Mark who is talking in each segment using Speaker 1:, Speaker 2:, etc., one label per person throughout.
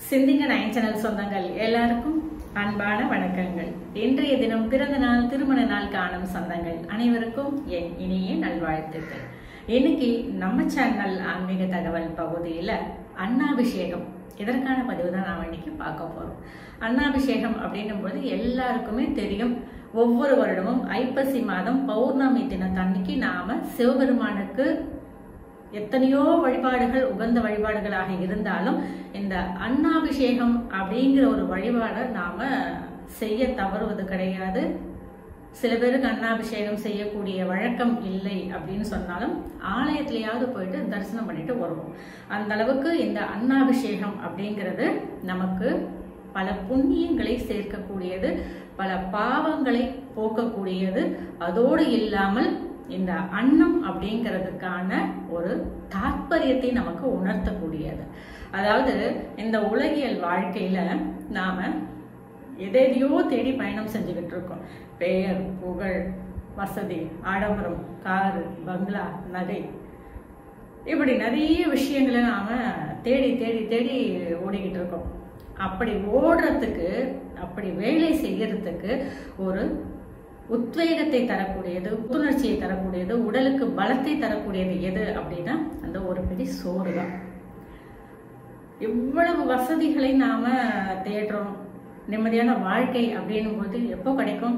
Speaker 1: சிந்திங்க nine channel சொந்தங்கள் எல்லாருக்கும் அன்பான வணக்கங்கள் இன்றைய தினம் பிறந்த நாள் திருமண நாள் காணும் சொந்தங்கள் அனைவருக்கும் என் இனிய நல்வாழ்த்துக்கள் இன்னைக்கு நம்ம சேனல் ஆன்மீக தகவல் பகுதியில் அண்ணாபிஷேகம் இதற்கான பதிவு தான் நாம் இன்னைக்கு பார்க்க போறோம் அண்ணாபிஷேகம் அப்படின்னும் போது எல்லாருக்குமே தெரியும் ஒவ்வொரு வருடமும் ஐப்பசி மாதம் பௌர்ணமி தினத்தன்னைக்கு நாம சிவபெருமானுக்கு எத்தனையோ வழிபாடுகள் உகந்த வழிபாடுகளாக இருந்தாலும் இந்த அன்னாபிஷேகம் அப்படிங்கிற ஒரு வழிபாடை நாம செய்ய தவறுவது கிடையாது சில பேருக்கு அன்னாபிஷேகம் செய்யக்கூடிய வழக்கம் இல்லை அப்படின்னு சொன்னாலும் ஆலயத்திலேயாவது போயிட்டு தரிசனம் பண்ணிட்டு வருவோம் அந்த அளவுக்கு இந்த அன்னாபிஷேகம் அப்படிங்கிறது நமக்கு பல புண்ணியங்களை சேர்க்கக்கூடியது பல பாவங்களை போக்கக்கூடியது அதோடு இல்லாமல் இந்த அன்னம் அப்படிங்கிறதுக்கான ஒரு தாற்பயத்தை நமக்கு உணர்த்தக்கூடியது அதாவது இந்த உலகியல் வாழ்க்கையில நாம எதையோ தேடி பயணம் செஞ்சுக்கிட்டு இருக்கோம் பெயர் புகழ் வசதி ஆடம்பரம் காரு பங்களா நகை இப்படி நிறைய விஷயங்களை நாம தேடி தேடி தேடி ஓடிக்கிட்டு இருக்கோம் அப்படி ஓடுறதுக்கு அப்படி வேலை செய்யறதுக்கு ஒரு உத்வேகத்தை தரக்கூடியது புத்துணர்ச்சியை தரக்கூடியது உடலுக்கு பலத்தை தரக்கூடியது எது அப்படின்னா அந்த ஒரு பிடி சோறு தான் இவ்வளவு வசதிகளை நாம தேடுறோம் நிம்மதியான வாழ்க்கை அப்படின்னும் போது எப்போ கிடைக்கும்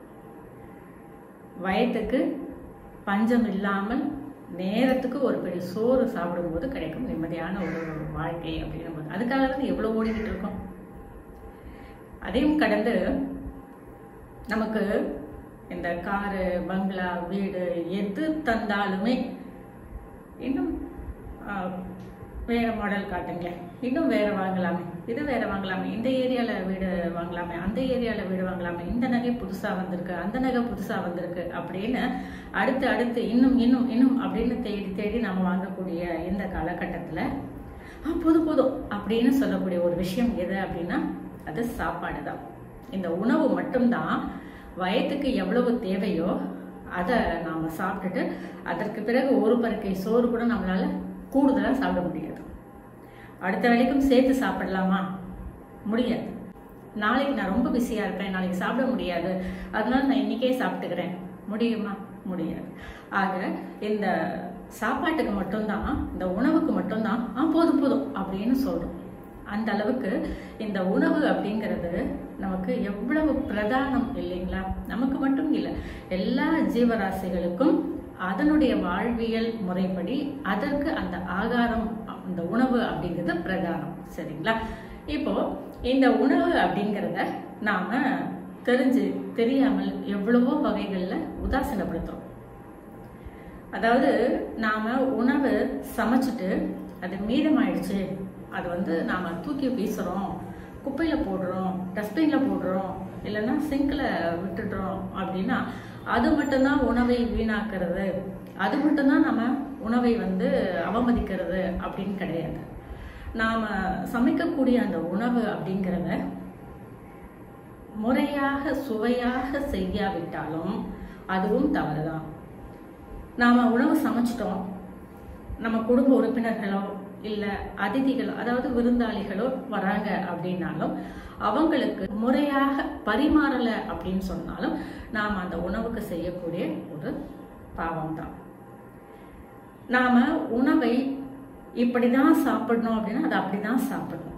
Speaker 1: வயத்துக்கு பஞ்சம் இல்லாமல் நேரத்துக்கு ஒரு பிடி சோறு சாப்பிடும்போது கிடைக்கும் நிம்மதியான ஒரு வாழ்க்கை அப்படின்னும் போது அதுக்காக தான் எவ்வளவு ஓடிக்கிட்டு இருக்கோம் அதையும் கடந்து நமக்கு இந்த காரு பங்களா வீடு எது தந்தாலுமே இன்னும் வேற மாடல் காட்டுங்களேன் இன்னும் வேற வாங்கலாமே இது வேற வாங்கலாமே இந்த ஏரியால வீடு வாங்கலாமே அந்த ஏரியால வீடு வாங்கலாமே இந்த நகை புதுசா வந்திருக்கு அந்த நகை புதுசா வந்திருக்கு அப்படின்னு அடுத்து அடுத்து இன்னும் இன்னும் இன்னும் அப்படின்னு தேடி தேடி நம்ம வாங்கக்கூடிய இந்த காலகட்டத்துல ஆ போதும் போதும் அப்படின்னு சொல்லக்கூடிய ஒரு விஷயம் எது அப்படின்னா அது சாப்பாடு தான் இந்த உணவு மட்டும்தான் வயத்துக்கு எவ்வளவு தேவையோ அதை நாம் சாப்பிட்டுட்டு அதற்கு பிறகு ஒரு பருக்கை சோறு கூட நம்மளால கூடுதலாக சாப்பிட முடியாது அடுத்த வேலைக்கும் சேர்த்து சாப்பிடலாமா முடியாது நாளைக்கு நான் ரொம்ப பிஸியாக இருப்பேன் நாளைக்கு சாப்பிட முடியாது அதனால நான் இன்னைக்கே சாப்பிட்டுக்கிறேன் முடியுமா முடியாது ஆக இந்த சாப்பாட்டுக்கு மட்டும்தான் இந்த உணவுக்கு மட்டும்தான் ஆ போதும் போதும் அப்படின்னு சொல்றோம் அந்த அளவுக்கு இந்த உணவு அப்படிங்கிறது நமக்கு எவ்வளவு பிரதானம் இல்லைங்களா நமக்கு மட்டும் இல்லை எல்லா ஜீவராசிகளுக்கும் அதனுடைய வாழ்வியல் முறைப்படி அதற்கு அந்த ஆகாரம் அந்த உணவு அப்படிங்கிறது பிரதானம் சரிங்களா இப்போ இந்த உணவு அப்படிங்கிறத நாம தெரிஞ்சு தெரியாமல் எவ்வளவோ வகைகள்ல உதாசீனப்படுத்துறோம் அதாவது நாம உணவு சமைச்சிட்டு அது மீதமாயிடுச்சு அது வந்து நாம தூக்கி வீசுறோம் குப்பையில போடுறோம் டஸ்ட்பின்ல போடுறோம் இல்லைன்னா சிங்க்ல விட்டுடுறோம் அப்படின்னா அது மட்டும்தான் உணவை வீணாக்குறது அது மட்டும்தான் நம்ம உணவை வந்து அவமதிக்கிறது அப்படின்னு கிடையாது நாம சமைக்கக்கூடிய அந்த உணவு அப்படிங்கிறத முறையாக சுவையாக செய்யாவிட்டாலும் அதுவும் தவறுதான் நாம உணவு சமைச்சிட்டோம் நம்ம குடும்ப உறுப்பினர்களோ இல்லை அதிதிகளோ அதாவது விருந்தாளிகளோ வராங்க அப்படின்னாலும் அவங்களுக்கு முறையாக பரிமாறலை அப்படின்னு சொன்னாலும் நாம் அந்த உணவுக்கு செய்யக்கூடிய ஒரு பாவம் தான் நாம உணவை இப்படிதான் சாப்பிடணும் அப்படின்னா அதை அப்படிதான் சாப்பிடணும்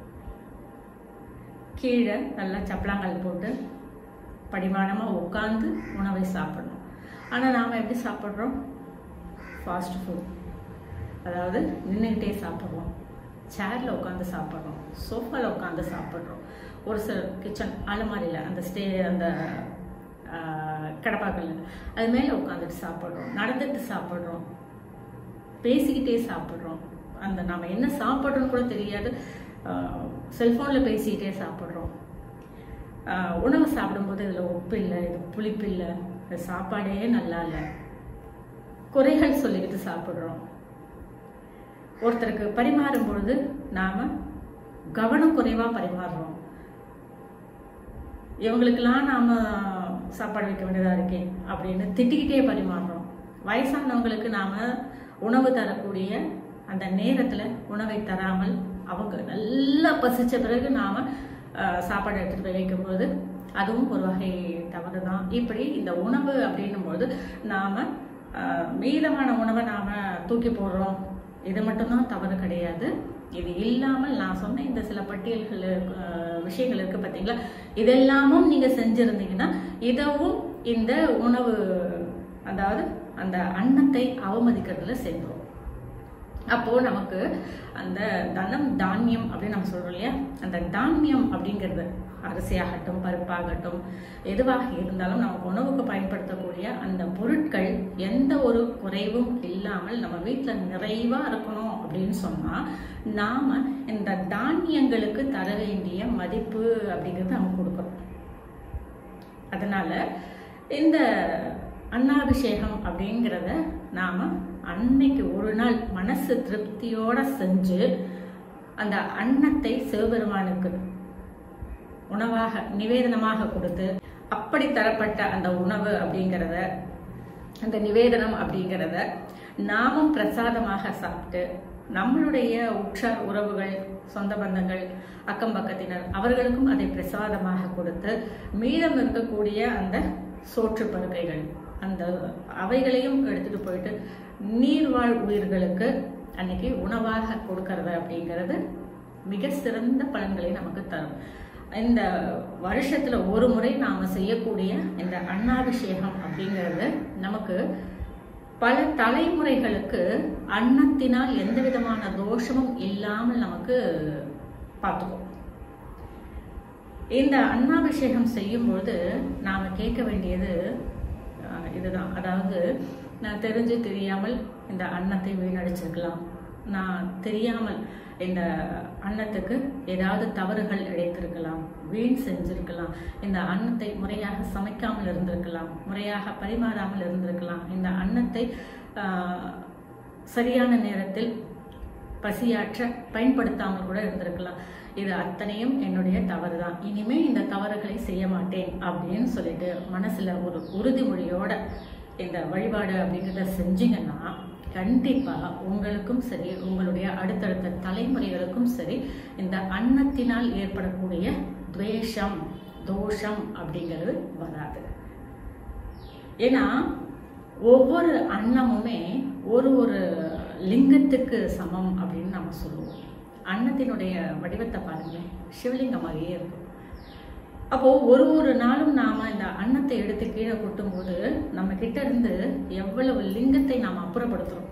Speaker 1: கீழே நல்லா சப்பளாங்கல் போட்டு படிமானமாக உட்காந்து உணவை சாப்பிடணும் ஆனால் நாம் எப்படி சாப்பிட்றோம் ஃபாஸ்ட் ஃபுட் அதாவது நின்றுக்கிட்டே சாப்பிட்றோம் சேரில் உட்காந்து சாப்பிட்றோம் சோஃபாவில் உட்காந்து சாப்பிட்றோம் ஒரு சில கிச்சன் அலமாரியில் அந்த ஸ்டே அந்த கடப்பாக்கல் அது மேலே உட்காந்துட்டு சாப்பிட்றோம் நடந்துட்டு சாப்பிட்றோம் பேசிக்கிட்டே சாப்பிட்றோம் அந்த நம்ம என்ன சாப்பிட்றோன்னு கூட தெரியாது செல்ஃபோனில் பேசிக்கிட்டே சாப்பிட்றோம் உணவு சாப்பிடும்போது இதில் உப்பு இல்லை இது புளிப்பு இல்லை இது சாப்பாடே நல்லா இல்லை குறைகள் சொல்லிக்கிட்டு சாப்பிட்றோம் ஒருத்தருக்கு பரிமாறும் பொழுது நாம கவனம் குறைவா பரிமாறுறோம் இவங்களுக்கெல்லாம் நாம சாப்பாடு வைக்க வேண்டியதா இருக்கே அப்படின்னு திட்டிக்கிட்டே பரிமாறுறோம் வயசானவங்களுக்கு நாம உணவு தரக்கூடிய அந்த நேரத்துல உணவை தராமல் அவங்க நல்லா பசிச்ச பிறகு நாம் சாப்பாடு எடுத்துகிட்டு போய் வைக்கும்போது அதுவும் ஒரு வகை தவறு தான் இப்படி இந்த உணவு அப்படின்னும்போது நாம் மீதமான உணவை நாம் தூக்கி போடுறோம் இது மட்டும்தான் தவறு கிடையாது இது இல்லாமல் நான் சொன்ன இந்த சில பட்டியல்கள் அஹ், விஷயங்கள் இருக்கு பார்த்தீங்களா இதெல்லாமும் நீங்கள் செஞ்சுருந்தீங்கன்னா இதவும் இந்த உணவு அதாவது அந்த அன்னத்தை அவமதிக்கிறதுல சேர்ந்துரும் அப்போ நமக்கு அந்த தனம் தானியம் அப்படின்னு நம்ம சொல்றோம் இல்லையா அந்த தானியம் அப்படிங்கிறது அரிசியாகட்டும் பருப்பாகட்டும் எதுவாக இருந்தாலும் நமக்கு உணவுக்கு பயன்படுத்தக்கூடிய அந்த பொருட்கள் எந்த ஒரு குறைவும் இல்லாமல் நம்ம வீட்டில் நிறைவா இருக்கணும் அப்படின்னு சொன்னா நாம இந்த தானியங்களுக்கு தர வேண்டிய மதிப்பு அப்படிங்கிறது நம்ம கொடுக்கணும் அதனால இந்த அன்னாபிஷேகம் அப்படிங்கிறத நாம அன்னைக்கு ஒரு நாள் மனசு திருப்தியோட செஞ்சு அந்த அன்னத்தை சிவபெருமானுக்கு உணவாக நிவேதனமாக கொடுத்து அப்படி தரப்பட்ட அந்த உணவு அப்படிங்கிறத அந்த நிவேதனம் அப்படிங்கிறத நாமும் பிரசாதமாக சாப்பிட்டு நம்மளுடைய உற்றார் உறவுகள் சொந்த பந்தங்கள் அக்கம் பக்கத்தினர் அவர்களுக்கும் அதை பிரசாதமாக கொடுத்து மீதம் இருக்கக்கூடிய அந்த சோற்று பருக்கைகள் அந்த அவைகளையும் எடுத்துட்டு போயிட்டு நீர்வாழ் உயிர்களுக்கு அன்னைக்கு உணவாக கொடுக்கறது அப்படிங்கிறது மிக சிறந்த பலன்களை நமக்கு தரும் இந்த வருஷத்துல ஒரு முறை நாம செய்யக்கூடிய இந்த அன்னாபிஷேகம் அப்படிங்கிறது நமக்கு பல தலைமுறைகளுக்கு அன்னத்தினால் எந்த விதமான தோஷமும் இல்லாமல் நமக்கு பார்த்துக்கும் இந்த அன்னாபிஷேகம் செய்யும்பொழுது நாம கேட்க வேண்டியது அஹ், இதுதான் அதாவது நான் தெரிஞ்சு தெரியாமல் இந்த அன்னத்தை வீணடிச்சிருக்கலாம் நான் தெரியாமல் இந்த அன்னத்துக்கு ஏதாவது தவறுகள் இழைத்திருக்கலாம் வீண் செஞ்சிருக்கலாம் இந்த அன்னத்தை முறையாக சமைக்காமல் இருந்திருக்கலாம் முறையாக பரிமாறாமல் இருந்திருக்கலாம் இந்த அன்னத்தை ஆஹ், சரியான நேரத்தில் பசியாற்ற பயன்படுத்தாமல் கூட இருந்திருக்கலாம் இது அத்தனையும் என்னுடைய தவறு தான் இனிமே இந்த தவறுகளை செய்ய மாட்டேன் அப்படின்னு சொல்லிட்டு மனசுல ஒரு உறுதிமொழியோட இந்த வழிபாடு அப்படிங்கிறத செஞ்சீங்கன்னா கண்டிப்பா உங்களுக்கும் சரி உங்களுடைய அடுத்தடுத்த தலைமுறைகளுக்கும் சரி இந்த அன்னத்தினால் ஏற்படக்கூடிய துவேஷம் தோஷம் அப்படிங்கிறது வராது ஏன்னா ஒவ்வொரு அன்னமுமே ஒரு ஒரு லிங்கத்துக்கு சமம் அப்படின்னு நம்ம சொல்லுவோம் அன்னத்தினுடைய வடிவத்தை பாருங்களேன் சிவலிங்கம் மாதிரியே இருக்கும் அப்போ ஒரு ஒரு நாளும் நாம இந்த அன்னத்தை எடுத்து கீழே கொட்டும்போது நம்ம கிட்ட இருந்து எவ்வளவு லிங்கத்தை நாம் அப்புறப்படுத்துறோம்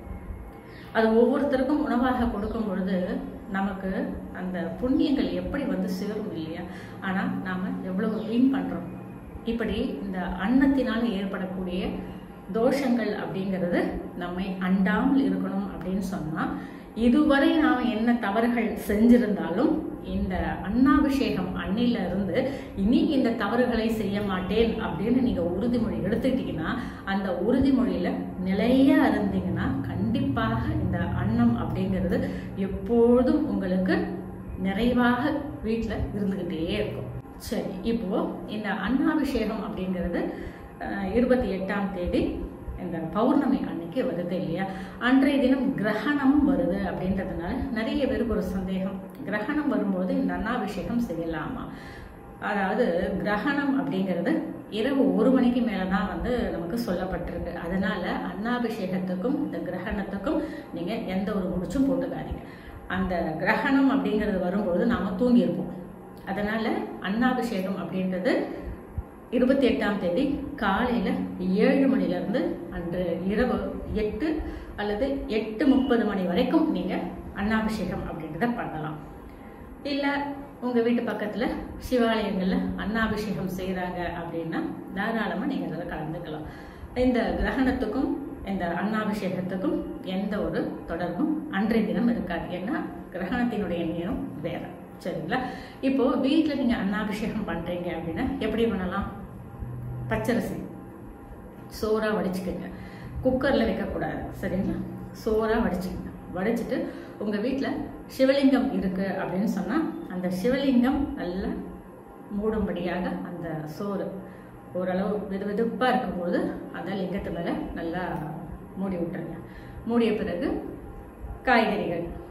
Speaker 1: அது ஒவ்வொருத்தருக்கும் உணவாக கொடுக்கும் பொழுது நமக்கு அந்த புண்ணியங்கள் எப்படி வந்து சேரும் இல்லையா ஆனா நாம எவ்வளவு வீண் பண்றோம் இப்படி இந்த அன்னத்தினால் ஏற்படக்கூடிய தோஷங்கள் அப்படிங்கிறது நம்மை அண்டாமல் இருக்கணும் அப்படின்னு சொன்னா இதுவரை நாம் என்ன தவறுகள் செஞ்சிருந்தாலும் இந்த அன்னாபிஷேகம் அன்னையில இருந்து இனி இந்த தவறுகளை செய்ய மாட்டேன் அப்படின்னு நீங்க உறுதிமொழி எடுத்துக்கிட்டீங்கன்னா அந்த உறுதிமொழியில நிலையா இருந்தீங்கன்னா கண்டிப்பாக இந்த அன்னம் அப்படிங்கிறது எப்பொழுதும் உங்களுக்கு நிறைவாக வீட்டில் இருந்துகிட்டே இருக்கும் சரி இப்போ இந்த அன்னாபிஷேகம் அப்படிங்கிறது அஹ், இருபத்தி எட்டாம் தேதி இந்த பௌர்ணமி அன்னைக்கு வருது இல்லையா அன்றைய தினம் கிரகணமும் வருது அப்படின்றதுனால நிறைய பேருக்கு ஒரு சந்தேகம் கிரகணம் வரும்போது இந்த அன்னாபிஷேகம் செய்யலாமா அதாவது கிரகணம் அப்படிங்கிறது இரவு ஒரு மணிக்கு மேலே தான் வந்து நமக்கு சொல்லப்பட்டிருக்கு அதனால அன்னாபிஷேகத்துக்கும் இந்த கிரகணத்துக்கும் நீங்கள் எந்த ஒரு முடிச்சும் போட்டுக்காதீங்க அந்த கிரகணம் அப்படிங்கிறது வரும்பொழுது நாம் தூங்கியிருப்போம் அதனால அன்னாபிஷேகம் அப்படின்றது இருபத்தி எட்டாம் தேதி காலையில் ஏழு மணிலேருந்து அன்று இரவு எட்டு அல்லது எட்டு முப்பது மணி வரைக்கும் நீங்கள் அன்னாபிஷேகம் அப்படின்றத பண்ணலாம் இல்லை உங்கள் வீட்டு பக்கத்தில் சிவாலயங்களில் அன்னாபிஷேகம் செய்கிறாங்க அப்படின்னா தாராளமாக நீங்கள் அதில் கலந்துக்கலாம் இந்த கிரகணத்துக்கும் இந்த அன்னாபிஷேகத்துக்கும் எந்த ஒரு தொடர்பும் அன்றைய தினம் இருக்காது ஏன்னா கிரகணத்தினுடைய நேரம் வேற சரிங்களா இப்போ வீட்டில் நீங்கள் அன்னாபிஷேகம் பண்ணுறீங்க அப்படின்னா எப்படி பண்ணலாம் பச்சரிசி சோறா வடிச்சுக்கோங்க குக்கரில் வைக்கக்கூடாது சரிங்களா சோறா வடிச்சுக்கோங்க வடிச்சிட்டு உங்கள் வீட்டில் சிவலிங்கம் இருக்கு அப்படின்னு சொன்னால் அந்த சிவலிங்கம் நல்லா மூடும்படியாக அந்த சோறு ஓரளவு வெது வெதுப்பாக இருக்கும்போது அந்த லிங்கத்து மேலே நல்லா மூடி விட்டுருங்க மூடிய பிறகு காய்கறிகள்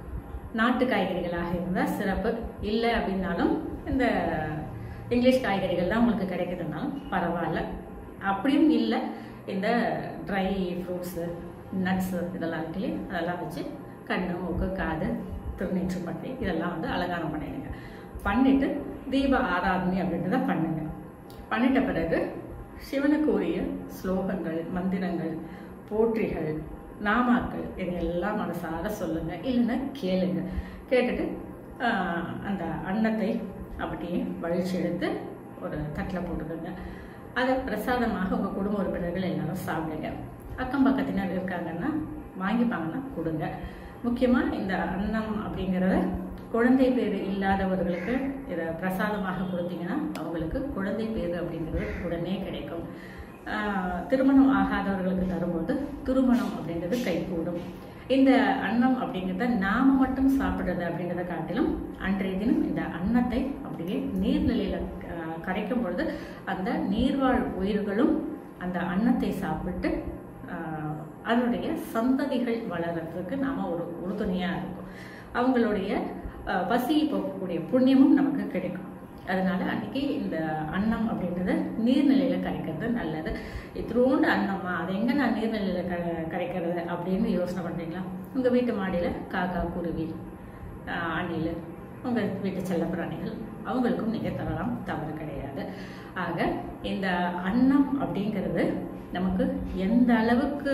Speaker 1: நாட்டு காய்கறிகளாக இருந்தால் சிறப்பு இல்லை அப்படின்னாலும் இந்த இங்கிலீஷ் காய்கறிகள் தான் உங்களுக்கு கிடைக்குதுன்னாலும் பரவாயில்ல அப்படியும் இல்லை இந்த ட்ரை ஃப்ரூட்ஸு நட்ஸு இதெல்லாம் இருக்கு இல்லையா அதெல்லாம் வச்சு கண்ணு மூக்கு காது திருநீற்று பட்டி இதெல்லாம் வந்து அலங்காரம் பண்ணிடுங்க பண்ணிட்டு தீப ஆராதனை அப்படின்றத பண்ணுங்க பண்ணிட்ட பிறகு சிவனுக்கு உரிய ஸ்லோகங்கள் மந்திரங்கள் போற்றிகள் நாமாக்கள் இதையெல்லாம் மனசார சொல்லுங்க இல்லைன்னா கேளுங்க கேட்டுட்டு ஆஹ், அந்த அன்னத்தை அப்படியே வழிச்சு எடுத்து ஒரு தட்டில் போட்டுக்கோங்க அதை பிரசாதமாக உங்கள் குடும்ப உறுப்பினர்கள் எல்லாரும் சாப்பிடுங்க அக்கம் பக்கத்தினர் இருக்காங்கன்னா வாங்கிப்பாங்கன்னா கொடுங்க முக்கியமாக இந்த அன்னம் அப்படிங்கிறத குழந்தை பேர் இல்லாதவர்களுக்கு இதை பிரசாதமாக கொடுத்தீங்கன்னா அவங்களுக்கு குழந்தை பேர் அப்படிங்கிறது உடனே கிடைக்கும் ஆஹ் திருமணம் ஆகாதவர்களுக்கு தரும்போது திருமணம் அப்படிங்கிறது கைகூடும் இந்த அன்னம் அப்படிங்கிறத நாம மட்டும் சாப்பிடுறது அப்படிங்கிறத காட்டிலும் அன்றைய தினம் இந்த அன்னத்தை அப்படியே நீர்நிலையில ஆஹ், கரைக்கும் பொழுது அந்த நீர்வாழ் உயிர்களும் அந்த அன்னத்தை சாப்பிட்டு ஆஹ், அதனுடைய சந்ததிகள் வளர்றதுக்கு நாம ஒரு உறுதுணையா இருக்கும் அவங்களுடைய ஆஹ், பசியை போக்கக்கூடிய புண்ணியமும் நமக்கு கிடைக்கும் அதனால அன்னைக்கு இந்த அன்னம் அப்படின்றது நீர்நிலையில கரைக்கிறது நல்லது இத்திரோண்டு அன்னம்மா அதை எங்க நான் நீர்நிலையில க கரைக்கிறது அப்படின்னு யோசனை பண்றீங்களா உங்க வீட்டு மாடியில காக்கா குருவி ஆஹ், அணில் உங்க வீட்டு செல்லப்பிராணிகள் அவங்களுக்கும் நீங்க தரலாம் தவறு கிடையாது ஆக இந்த அன்னம் அப்படிங்கிறது நமக்கு எந்த அளவுக்கு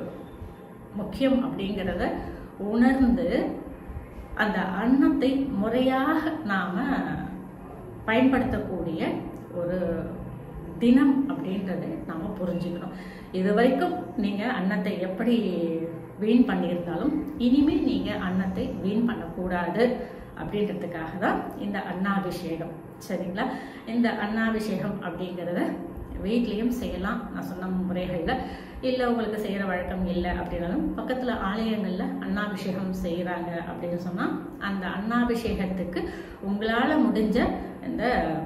Speaker 1: முக்கியம் அப்படிங்கிறத உணர்ந்து அந்த அன்னத்தை முறையாக நாம பயன்படுத்தக்கூடிய ஒரு தினம் அப்படின்றத நாம புரிஞ்சுக்கணும் இது வரைக்கும் நீங்க அன்னத்தை எப்படி வீண் பண்ணியிருந்தாலும் இனிமேல் நீங்க அன்னத்தை வீண் பண்ணக்கூடாது அப்படின்றதுக்காக தான் இந்த அன்னாபிஷேகம் சரிங்களா இந்த அன்னாபிஷேகம் அப்படிங்கிறத வீட்லேயும் செய்யலாம் நான் சொன்ன முறைகளில் இல்லை உங்களுக்கு செய்கிற வழக்கம் இல்லை அப்படின்னாலும் பக்கத்தில் ஆலயங்களில் அன்னாபிஷேகம் செய்கிறாங்க அப்படின்னு சொன்னால் அந்த அன்னாபிஷேகத்துக்கு உங்களால் முடிஞ்ச இந்த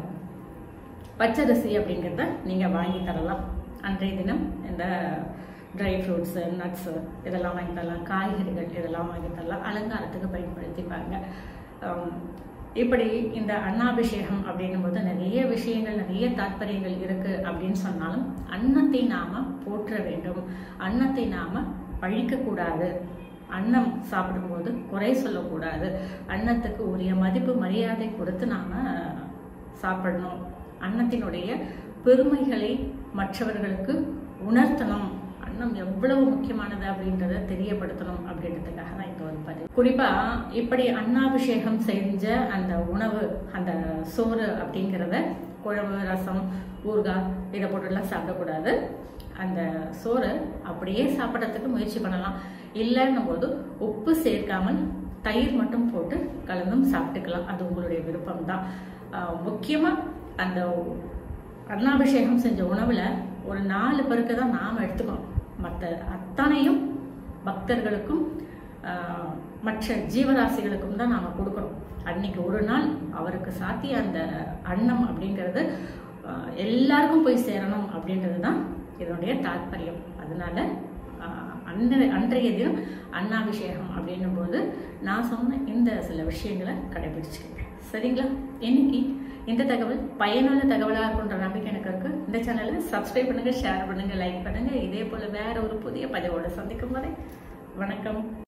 Speaker 1: பச்சரிசி அப்படிங்கிறத நீங்கள் வாங்கி தரலாம் அன்றைய தினம் இந்த ட்ரை ஃப்ரூட்ஸு நட்ஸு இதெல்லாம் வாங்கி தரலாம் காய்கறிகள் இதெல்லாம் வாங்கி தரலாம் அலங்காரத்துக்கு பயன்படுத்திப்பாங்க ஆம், இப்படி இந்த அன்னாபிஷேகம் அப்படின்னும் போது நிறைய விஷயங்கள் நிறைய தாற்பயங்கள் இருக்கு அப்படின்னு சொன்னாலும் அன்னத்தை நாம போற்ற வேண்டும் அன்னத்தை நாம பழிக்க கூடாது அன்னம் சாப்பிடும்போது குறை சொல்லக்கூடாது அன்னத்துக்கு உரிய மதிப்பு மரியாதை கொடுத்து நாம சாப்பிடணும் அன்னத்தினுடைய பெருமைகளை மற்றவர்களுக்கு உணர்த்தணும் அன்னம் எவ்வளவு முக்கியமானது அப்படின்றத தெரியப்படுத்தணும் அப்படின்றதுக்காக தான் இந்த ஒரு பதிவு குறிப்பா இப்படி அன்னாபிஷேகம் செஞ்ச அந்த உணவு அந்த சோறு அப்படிங்கிறத குழம்பு ரசம் ஊறுகாய் இதை போட்டுலாம் சாப்பிடக்கூடாது அந்த சோறு அப்படியே சாப்பிட்றதுக்கு முயற்சி பண்ணலாம் இல்லைன்னும் போது உப்பு சேர்க்காமல் தயிர் மட்டும் போட்டு கலந்தும் சாப்பிட்டுக்கலாம் அது உங்களுடைய விருப்பம் தான் முக்கியமா அந்த அன்னாபிஷேகம் செஞ்ச உணவுல ஒரு நாலு பருக்கு தான் நாம் எடுத்துக்கணும் மற்ற அத்தனையும் பக்தர்களுக்கும் ஆஹ், மற்ற ஜீவராசிகளுக்கும் தான் நாம கொடுக்கணும் அன்னைக்கு ஒரு நாள் அவருக்கு சாத்திய அந்த அன்னம் அப்படிங்கிறது ஆஹ், எல்லாருக்கும் போய் சேரணும் அப்படின்றது தான் இதனுடைய தாற்பயம் அதனால ஆஹ், அன்றைய அன்றைய தினம் அன்னாபிஷேகம் அப்படின்னும் போது நான் சொன்ன இந்த சில விஷயங்களை கடைபிடிச்சுக்கங்க சரிங்களா இன்னைக்கு இந்த தகவல் பயனுள்ள தகவலாக இருக்குன்ற நம்பிக்கை எனக்கு இருக்கு இந்த சேனலை சப்ஸ்கிரைப் பண்ணுங்க ஷேர் பண்ணுங்க லைக் பண்ணுங்க இதே போல வேற ஒரு புதிய பதிவோட சந்திக்கும் வரை வணக்கம்